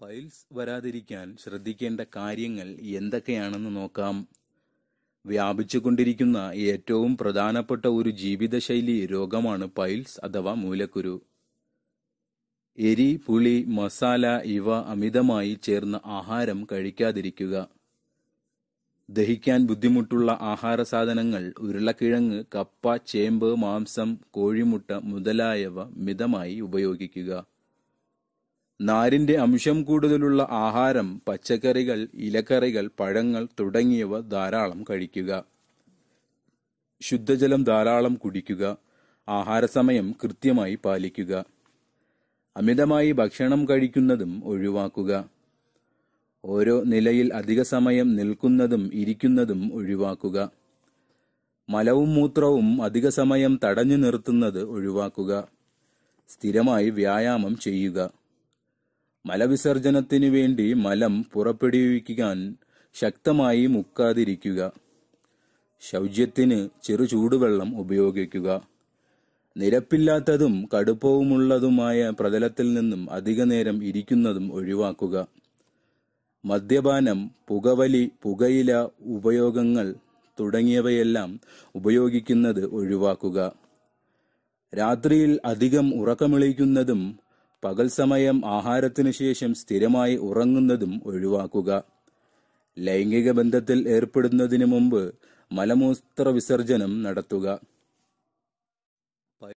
piles വരാതിരിക്കാൻ ശ്രദ്ധിക്കേണ്ട കാര്യങ്ങൾ എന്തൊക്കെയാണെന്ന് നോക്കാം വ്യാപിച്ചുകൊണ്ടിരിക്കുന്ന ഏറ്റവും പ്രധാനപ്പെട്ട ഒരു ജീവിതശൈലി രോഗമാണ് പൈൽസ് അഥവാ മൂലക്കുരു എരി പുളി മസാല ഇവ അമിതമായി ചേർന്ന ആഹാരം കഴിക്കാതിരിക്കുക ദഹിക്കാൻ ബുദ്ധിമുട്ടുള്ള ആഹാര സാധനങ്ങൾ ഉരുളക്കിഴങ്ങ് കപ്പ ചേമ്പ് മാംസം കോഴിമുട്ട മുതലായവ മിതമായി ഉപയോഗിക്കുക നാരിന്റെ അംശം കൂടുതലുള്ള ആഹാരം പച്ചക്കറികൾ ഇലക്കറികൾ പഴങ്ങൾ തുടങ്ങിയവ ധാരാളം കഴിക്കുക ശുദ്ധജലം ധാരാളം കുടിക്കുക ആഹാരസമയം കൃത്യമായി പാലിക്കുക അമിതമായി ഭക്ഷണം കഴിക്കുന്നതും ഒഴിവാക്കുക ഓരോ നിലയിൽ അധിക സമയം നിൽക്കുന്നതും ഇരിക്കുന്നതും ഒഴിവാക്കുക മലവും മൂത്രവും അധിക സമയം തടഞ്ഞു നിർത്തുന്നത് ഒഴിവാക്കുക സ്ഥിരമായി വ്യായാമം ചെയ്യുക മലവിസർജനത്തിനു വേണ്ടി മലം പുറപ്പെടുവിക്കാൻ ശക്തമായി മുക്കാതിരിക്കുക ശൗചത്തിന് ചെറു ചൂടുവെള്ളം ഉപയോഗിക്കുക നിരപ്പില്ലാത്തതും കടുപ്പവുമുള്ളതുമായ പ്രതലത്തിൽ നിന്നും അധിക നേരം ഇരിക്കുന്നതും ഒഴിവാക്കുക മദ്യപാനം പുകവലി പുകയില ഉപയോഗങ്ങൾ തുടങ്ങിയവയെല്ലാം ഉപയോഗിക്കുന്നത് ഒഴിവാക്കുക രാത്രിയിൽ അധികം ഉറക്കമിളിക്കുന്നതും പകൽ സമയം ആഹാരത്തിനു ശേഷം സ്ഥിരമായി ഉറങ്ങുന്നതും ഒഴിവാക്കുക ലൈംഗിക ബന്ധത്തിൽ ഏർപ്പെടുന്നതിന് മുമ്പ് മലമൂത്ര വിസർജനം നടത്തുക